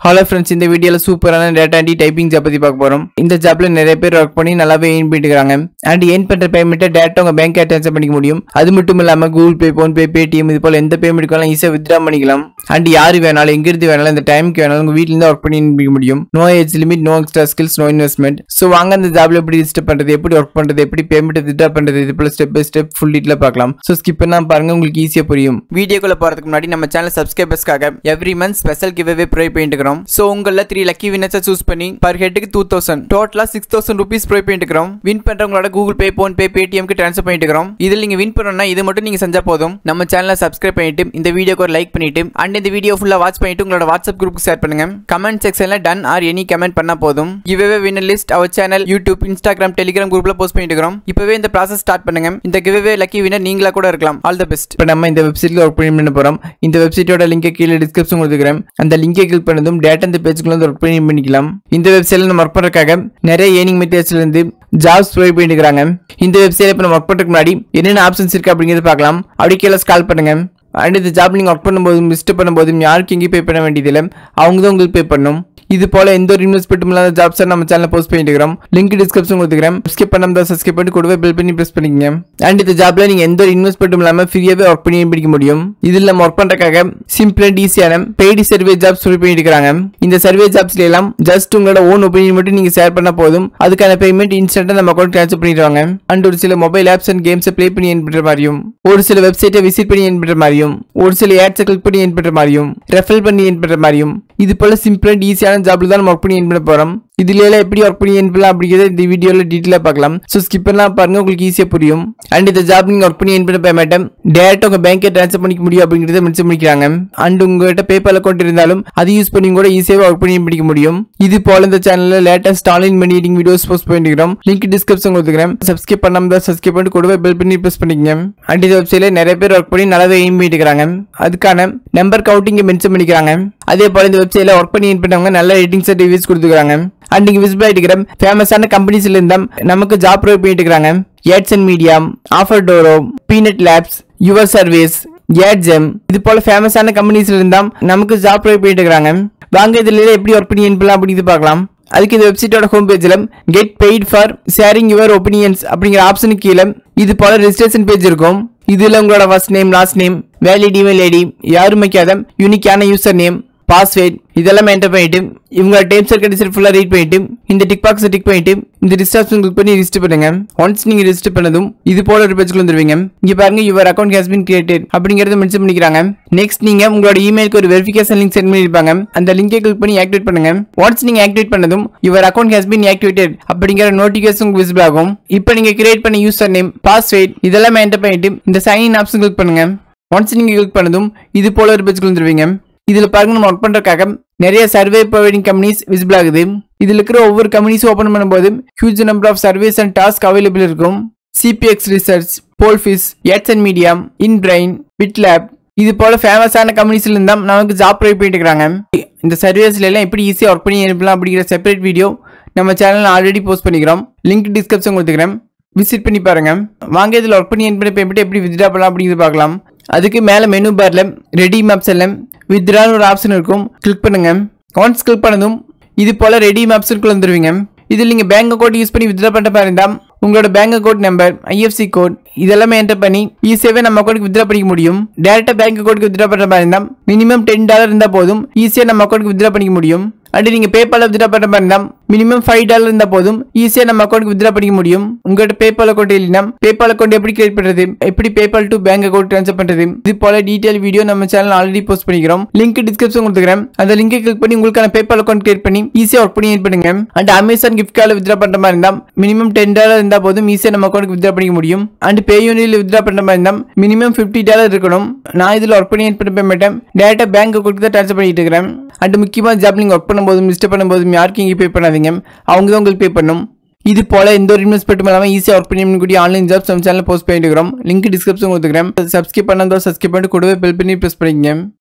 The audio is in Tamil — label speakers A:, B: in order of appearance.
A: ஹலோ ஃப்ரெண்ட்ஸ் இந்த வீடியோல சூப்பரான டேட்டா அண்ட் டைப்பிங் ஜாப் பத்தி பார்க்க போறோம் இந்த ஜாப்ல நிறைய பேர் ஒர்க் பண்ணி நல்லாவே ஏர்ன் பண்ணிட்டுருக்காங்க அண்ட் ஏர்ன் பண்ற பேமெண்ட்டை டேட்டா உங்க பேங்க் ட்ரான்ஸ்ஃபர் பண்ணிக்க முடியும் அது மட்டும் இல்லாம Google Pay PhonePe Paytm இது போல எந்த பேமெண்ட்டுக்கும் ஈஸியாக வித்ரா பண்ணிக்கலாம் அண்ட் யாரு வேணாலும் எங்க இருந்து வேணாலும் இந்த டைம்க்கு வேணாலும் உங்க வீட்ல இருந்து ஒர்க் பண்ணி earn பண்ணிக்க முடியும் no age limit no extra skills no investment so வாங்க அந்த ஜாப்ல எப்படி ரிஜிஸ்டர் பண்றது எப்படி ஒர்க் பண்றது எப்படி பேமெண்ட் வித்ரா பண்றது இது போல step by step full detail பார்க்கலாம் ஸோ ஸ்கிப் பண்ணா பாருங்க உங்களுக்கு ஈஸியாக புரியும் வீடியோக்குள்ள போறதுக்கு முன்னாடி நம்ம சேனல் சப்ஸ்கிரைபர்ஸ்க்காக every month special giveaway provide பண்ணிட்டு இருக்கிறோம் ஸோ உங்கள த்ரீ லக்கி வினர்ஸை சூஸ் பண்ணி பர் ஹெட்டுக்கு டூ தௌசண்ட் டோட்டலாக சிக்ஸ் தௌசண்ட் ருபீஸ் ப்ரொவைட் பண்ணிட்டு இருக்கிறோம் வின் பண்றவங்களோட கூகுள் பே போன் பே பேடிஎம்க்கு ட்ரான்ஸ்ஃபர் பண்ணிட்டு இருக்கிறோம் இதில் நீங்க வின் பண்ணணும்னா இது மட்டும் நீங்க செஞ்சா போதும் நம்ம சேனலை சப்ஸ்கிரைப் பண்ணிட்டு இந்த வீடியோக்கு ஒரு லைக் பண்ணிட்டு அண்ட் இந்த வீடியோ ஃபுல்லா வாட்ச் பண்ணிட்டு உங்களோட வாட்ஸ்அப் குரூப் ஷேர் பண்ணுங்க கமெண்ட் செக்ஷன்ல டன் ஆர் எனி கமெண்ட் பண்ணா போதும் giveaway winner list our channel YouTube Instagram Telegram குரூப்ல போஸ்ட் பண்ணிட்டு இருக்கிறோம் இப்பவே இந்த ப்ராசஸ் ஸ்டார்ட் பண்ணுங்க இந்த கிவ்வே லக்கி வின்னர் நீங்களா கூட இருக்கலாம் ஆல் த பெஸ்ட் இப்போ நம்ம இந்த வெப்சைட்ல ஒர்க் பண்ணி பண்ண போறோம் இந்த வெப்சைட்டோட லிங்கை கீழே டிஸ்கிரிப்ஷன் கொடுத்துக்கிறேன் அந்த லிங்கை கிளிக் பண்ணதும் டேட்டா இந்த பேஜுக்குள்ள வந்து ஒர்க் பண்ணி பண்ணிக்கலாம் இந்த வெப்சைட்ல நம்ம ஒர்க் பண்றதுக்காக நிறைய ஏர்னிங் மெத்தேட்ஸ்ல இருந்து ஜாப்ஸ் ப்ரொவைட் பண்ணிருக்காங்க இந்த வெப்சைட்ல இப்போ நம்ம ஒர்க் பண்றதுக்கு முன்னாடி என்னென்ன ஆப்ஷன்ஸ் இருக்கு அப்படிங்கிறத பார்க்கலாம் அப்படி கீழே ஸ்கால் பண்ணுங்க அண்ட் இந்த ஜாப் நீங்கள் ஒர்க் பண்ணும்போதும் லிஸ்ட் பண்ணும்போதும் யாருக்கு எங்கேயும் பே பண்ண வேண்டியதில்லை அவங்க தான் உங்களுக்கு பே பண்ணணும் இது போல எந்த ஒரு இன்வெஸ்ட்மெண்ட்டும் இல்லாத ஜாப்ஸ் நம்ம சேனல் போஸ்ட் பண்ணிட்டு இருக்கிறோம் லிங்க் டிஸ்கிரிப்ஷன் கொடுத்துக்கிறேன் ஸ்கிப் பண்ணாம தான் சப்ஸ்கிரைப் பண்ணி கூடவே பில் பண்ணி ப்ரெஸ் பண்ணிக்கங்க அண்ட் இந்த ஜாப்ல நீங்க எந்த ஒரு இன்வெஸ்ட்மெண்ட்டும் இல்லாம ஃப்ரீயாவே ஒர்க் பண்ணி பிடிக்க முடியும் இதில் நம்ம ஒர்க் பண்றதுக்காக சிம்பிள் அண்ட் ஈஸியான பெய்டு சர்வே ஜாப்ஸ் சொல்லி பண்ணிட்டு இருக்காங்க இந்த சர்வே ஜாப்ஸ்ல எல்லாம் ஜஸ்ட் உங்களோட ஓன் ஒப்பீனியன் மட்டும் நீங்க ஷேர் பண்ணா போதும் அதுக்கான பேமெண்ட் இன்ஸ்டன்டா நம்ம அக்கௌண்ட் ட்ரான்ஸ்ஃபர் பண்ணிடுவாங்க அண்ட் ஒரு சில மொபைல் ஆப்ஸ் அண்ட் கேம்ஸை ப்ளே பண்ணி என் பண்ற மாதிரியும் ஒரு சில வெப்சைட்டை விசிட் பண்ணி என் பண்ற மாதிரியும் ஒரு சில ஆட்ஸை கிளிக் பண்ணி என் பண்ற மாதிரியும் ரெஃபர் பண்ணி என் பண்ற மாதிரியும் இது போல சிம்பிள் அண்ட் ஈஸியான ஜாப்ல தான் நம்ம ஒர்க் பண்ணி என் பண்ண போறோம் இதுல எல்லாம் எப்படி ஒர்க் பண்ணி என் பண்ணலாம் அப்படிங்கிறத இந்த வீடியோல டீட்டெயிலாக பார்க்கலாம் ஸோ ஸ்கிப் பண்ணலாம் பாருங்க உங்களுக்கு ஈஸியாக புரியும் அண்ட் இந்த ஜாப் நீங்க ஒர்க் பண்ணி என் பண்ண பேமெண்ட்டை டேரக்டாக உங்க பேங்க்கே ட்ரான்ஸ்ஃபர் பண்ணிக்க முடியும் அப்படிங்கிறத மென்ஷன் பண்ணிக்கிறாங்க அண்ட் உங்ககிட்ட பேபால் அக்கௌண்ட் இருந்தாலும் அது யூஸ் பண்ணி கூட ஈஸியாக ஒர்க் பண்ணி பண்ணிக்க முடியும் இது போல இந்த சேனல்ல latest online meeting videos post பண்ணிக்கிறோம் லிங்க் டிஸ்கிரிப்ஷன் கொடுத்துக்கிறேன் சப்ஸ்கிரைப் பண்ணாம தான் சப்ஸ்கிரைப் பண்ணிட்டு கூடவே பெல் பண்ணி ப்ரெஸ் பண்ணிக்கங்க அண்ட் இந்த வெப்சைட்ல நிறைய பேர் ஒர்க் பண்ணி நல்லாவே எய்ம் பண்ணிட்டு அதுக்கான நம்பர் கவுண்டிங் மென்ஷன் பண்ணிக்கிறாங்க அதே போல இந்த வெப்சைட்ல ஒர்க் பண்ணி பண்ணவங்க நல்ல ரேட்டிங்ஸ் ரிவ்யூஸ் கொடுத்துக்கிறாங்க அண்ட் இங்க விசிபிள் ஆயிட்டு ஃபேமஸான கம்பெனிஸ்ல இருந்தா நமக்கு ஜாப் ப்ரொவைட் பண்ணிட்டு இருக்காங்க ads and media OfferToro Peanut Labs your service AdGem இது போல ஃபேமஸான கம்பெனிஸ்ல இருந்தா நமக்கு ஜாப் ப்ரொவைட் பண்ணிட்டு இருக்காங்க வாங்க இதுல எப்படி ஒர்க் பண்ணி பண்ணலாம் அப்படின்னு பார்க்கலாம் அதுக்கு இந்த வெப்சைட்டோட ஹோம் பேஜில் get paid for sharing your opinions அப்படிங்கிற ஆப்ஷனுக்கு கீழே இது போல ரெஜிஸ்ட்ரேஷன் பேஜ் இருக்கும் இதுல உங்களோட first name last name valid email ID யாரும் வைக்காத யூனிக்கான யூசர் நேம் பாஸ்வேர்ட் இதெல்லாம் என்டர் பண்ணிட்டு இவங்க டேம்ஸ் அண்ட் கண்டிஷன் ஃபுல்லாக ரீட் பண்ணிட்டு இந்த டிக் பாக்ஸை டிக் பண்ணிட்டு இந்த ரிஜிஸ்ட்ரேஷன் கிளிக் பண்ணி ரிஜிஸ்டர் பண்ணுங்க ஒன்ஸ் நீங்க ரிஜிஸ்டர் பண்ணதும் இது போல ஒரு பேஜ்க்கு வந்துருவீங்க இங்க பாருங்க your account has been created அப்படிங்கறத மென்ஷன் பண்ணிக்கிறாங்க நெக்ஸ்ட் நீங்க உங்களோட இமெயிலுக்கு ஒரு வெரிஃபிகேஷன் லிங்க் சென்ட் பண்ணிருப்பாங்க அந்த லிங்கை கிளிக் பண்ணி ஆக்டிவேட் பண்ணுங்க ஒன்ஸ் நீங்க ஆக்டிவேட் பண்ணதும் your account has been activated அப்படிங்கிற நோட்டிஃபிகேஷன் விசிபிள் ஆகும் இப்போ நீங்க கிரியேட் பண்ண யூசர் நேம் பாஸ்வேர்ட் இதெல்லாம் என்டர் பண்ணிட்டு இந்த சைன் இன் ஆப்ஷன் கிளிக் பண்ணுங்க ஒன்ஸ் நீங்க கிளிக் பண்ணதும் இது போல ஒரு பேஜ்க்கு வந்துருவீங்க இதுல பாருங்க நம்ம ஒர்க் பண்றதுக்காக நிறைய சர்வே ப்ரொவைடிங் கம்பெனிஸ் விசிபிள் ஆகுது இதுல இருக்கிற ஒவ்வொரு கம்பெனிஸும் ஓப்பன் பண்ணும்போது huge number of service and task available இருக்கும் CPX research Pollfish ads and media InBrain BitLabs இது போல ஃபேமஸான கம்பெனிஸ்ல இருந்தா நமக்கு ஜாப் ப்ரொவைட் பண்ணிட்டு இருக்காங்க இந்த சர்வீஸ்ல எல்லாம் எப்படி ஈஸியாக ஒர்க் பண்ணி அனுப்பலாம் அப்படிங்கிற செப்பரேட் வீடியோ நம்ம சேனல் ஆல்ரெடி போஸ்ட் பண்ணிக்கிறோம் லிங்க் டிஸ்கிரிப்ஷன் கொடுத்துக்கிறேன் விசிட் பண்ணி பாருங்க வாங்க இதில் ஒர்க் பண்ணி என்பது பேமெண்ட் எப்படி வித்ட்ரா பண்ணலாம் அப்படிங்கிறது பார்க்கலாம் அதுக்கு மேலே மெனு பாரில் ரெடி மேப்ஸ் எல்லாம் வித்ட்ரான்னு ஒரு ஆப்ஷன் இருக்கும் கிளிக் பண்ணுங்க ஒன்ஸ் கிளிக் பண்ணதும் இது போல் ரெடி மேப்ஸுக்குள்ள வந்துருவீங்க இதில் நீங்கள் பேங்க் அக்கௌண்ட் யூஸ் பண்ணி வித்ட்ரா பண்ணுற மாதிரி இருந்தால் உங்களோட bank account number IFC code இதெல்லாமே என்டர் பண்ணி ஈஸியாகவே நம்ம அக்கௌண்ட்டுக்கு வித்ரா பண்ணிக்க முடியும் டேரெக்டாக பேங்க் அக்கௌண்ட்டுக்கு வித்ரா பண்ணுற மாதிரி இருந்தால் மினிமம் டென் டாலர் இருந்தால் போதும் ஈஸியாக நம்ம அக்கௌண்ட்டுக்கு வித்ரா பண்ணிக்க முடியும் அண்ட் நீங்கள் பேபால் வித்ரா பண்ணுற மாதிரி இருந்தால் மினிமம் ஃபைவ் டாலர் இருந்தால் போதும் ஈஸியாக நம்ம அக்கௌண்ட்டுக்கு வித்ரா பண்ணிக்க முடியும் உங்கள்கிட்ட பேபால் அக்கௌண்ட் இல்லைனா பேபால் அக்கௌண்ட் எப்படி கிரியேட் பண்ணுறது எப்படி PayPal to bank account transfer பண்ணுறது இது போல டீட்டெயில் வீடியோ நம்ம சேனல் ஆல்ரெடி போஸ்ட் பண்ணிக்கிறோம் லிங்க் டிஸ்கிரிப்ஷன் கொடுத்துக்கிறேன் அந்த லிங்கை கிளிக் பண்ணி உங்களுக்கான பேபால் அக்கௌண்ட் கிரியேட் பண்ணி ஈஸியாக ஒர்க் பண்ணி பண்ணுங்க அண்ட் அமேசான் கிஃப்ட் கார்டில் வித்ரா பண்ணுற மாதிரி இருந்தால் மினிமம் டென் டாலர் இருந்தால் போதும் ஈஸியாக நம்ம அக்கௌண்ட்டுக்கு வித்ரா பண்ணிக்க முடியும் அண்ட் பே யூனியில் வித்ரா பண்ணுற மாதிரி இருந்தால் மினிமம் ஃபிஃப்டி டாலர் இருக்கணும் நான் இதில் ஒர்க் பண்ணி பண்ண பேமெண்ட்டை டேரெக்டாக பேங்க் அக்கௌண்ட்டுக்கு தான் ட்ரான்ஸ்ஃபர் பண்ணிட்டு இருக்கிறேன் அண்ட் முக்கியமாக ஜாப் நீங்கள் ஒர்க் பண்ணும்போதும் மிஸ்டேக் பண்ணும்போதும் யாருக்கும் இங்கே பே பண்ணாதீங்க அவங்க தான் உங்களுக்கு பே பண்ணும் இது போல எந்த ஒரு இன்வெஸ்ட்மெண்ட் இல்லாமல் ஈஸியாக ஒர்க் பண்ணி கூடிய ஆன்லைன் ஜாப்ஸ் நம்ம சேனல் போஸ்ட் பண்ணிட்டு இருக்கிறோம் லிங்க் டிஸ்கிரிப்ஷன் கொடுத்துக்கிறேன் சப்ஸ்கிரைப் பண்ணாதோ சப்ஸ்கிரைப் பண்ணிட்டு கூடவே பெல் பண்ணி ப்ரெஸ் பண்ணிக்கங்க